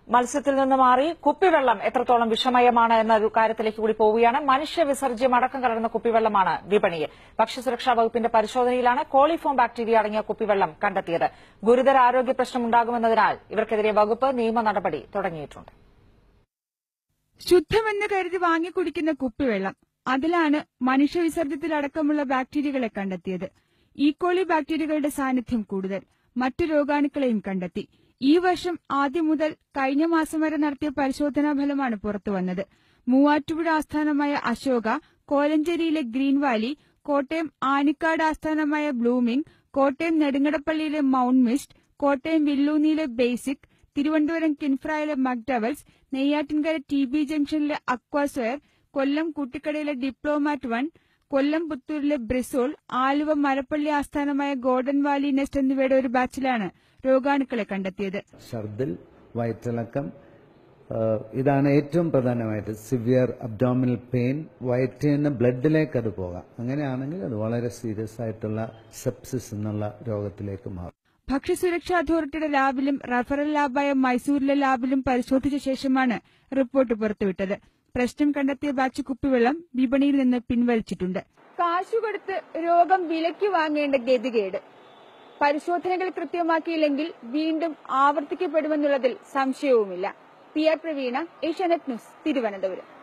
മത്സ്യത്തിൽ നിന്ന് മാറി കുപ്പിവെള്ളം എത്രത്തോളം വിഷമയമാണ് എന്ന ഒരു കാര്യത്തിലേക്ക് കൂടി പോവുകയാണ് മനുഷ്യ വിസർജ്യം അടക്കം കലർന്ന കുപ്പിവെള്ളമാണ് വിപണിയിൽ ഭക്ഷ്യസുരക്ഷാ വകുപ്പിന്റെ പരിശോധനയിലാണ് കോളിഫോം ബാക്ടീരിയ അടങ്ങിയ കുപ്പിവെള്ളം കണ്ടെത്തിയത് ഗുരുതര ആരോഗ്യ പ്രശ്നമുണ്ടാകുമെന്നതിനാൽ ഇവർക്കെതിരെ വകുപ്പ് നിയമ നടപടി തുടങ്ങിയിട്ടുണ്ട് ശുദ്ധമെന്ന് കരുതി വാങ്ങിക്കുടിക്കുന്ന കുപ്പിവെള്ളം അതിലാണ് മനുഷ്യവിസർജ്യത്തിലടക്കമുള്ള ബാക്ടീരിയകളെ കണ്ടെത്തിയത് ഈക്കോളി ബാക്ടീരിയകളുടെ സാന്നിധ്യം കൂടുതൽ മറ്റു രോഗാണുക്കളെയും കണ്ടെത്തി ഈ വർഷം ആദ്യം മുതൽ കഴിഞ്ഞ മാസം വരെ നടത്തിയ പരിശോധനാ ഫലമാണ് പുറത്തുവന്നത് മൂവാറ്റുപുഴ ആസ്ഥാനമായ അശോക കോലഞ്ചേരിയിലെ ഗ്രീൻ വാലി കോട്ടയം ആനിക്കാട് ആസ്ഥാനമായ ബ്ലൂമിംഗ് കോട്ടയം നെടുങ്കടപ്പള്ളിയിലെ മൌണ്ട് മിസ്റ്റ് കോട്ടയം വില്ലൂന്നിയിലെ ബേസിക് തിരുവനന്തപുരം കിൻഫ്രയിലെ മക്ഡവൽസ് നെയ്യാറ്റിൻകര ടി ബി ജംഗ്ഷനിലെ അക്വാസ്വയർ കൊല്ലം കുട്ടിക്കടയിലെ ഡിപ്ലോമാറ്റ് വൺ കൊല്ലം പുത്തൂരിലെ ബ്രിസോൾ ആലുവ മരപ്പള്ളി ആസ്ഥാനമായ ഗോൾഡൻ വാലി നെസ്റ്റ് എന്നിവയുടെ ഒരു ബാച്ചിലാണ് രോഗാണുക്കളെ കണ്ടെത്തിയത് ഛർദിൽ വയറ്റിളക്കം ആ, ഇതാണ് ഏറ്റവും പ്രധാനമായിട്ട് സിവിയർ അബ്ഡോമിനൽ പെയിൻ വയറ്റിൽ നിന്ന് ബ്ലഡിലേക്ക് അത് പോകാം അങ്ങനെയാണെങ്കിൽ അത് വളരെ സീരിയസ് ആയിട്ടുള്ള സെപ്സിസ് എന്നുള്ള രോഗത്തിലേക്ക് മാറും ഭക്ഷ്യസുരക്ഷാ അതോറിറ്റിയുടെ ലാബിലും റഫറൽ ലാബായ മൈസൂരിലെ ലാബിലും പരിശോധിച്ച ശേഷമാണ് റിപ്പോർട്ട് പുറത്തുവിട്ടത് പ്രശ്നം കണ്ടെത്തിയ ബാച്ച് കുപ്പിവെള്ളം വിപണിയിൽ നിന്ന് പിൻവലിച്ചിട്ടുണ്ട് കാശുകൊടുത്ത് രോഗം വിലയ്ക്ക് വാങ്ങേണ്ട ഗതികേട് പരിശോധനകൾ കൃത്യമാക്കിയില്ലെങ്കിൽ വീണ്ടും ആവർത്തിക്കപ്പെടുമെന്നുള്ളതിൽ സംശയവുമില്ല P R Praveena Asianet news Thiruvananthapuram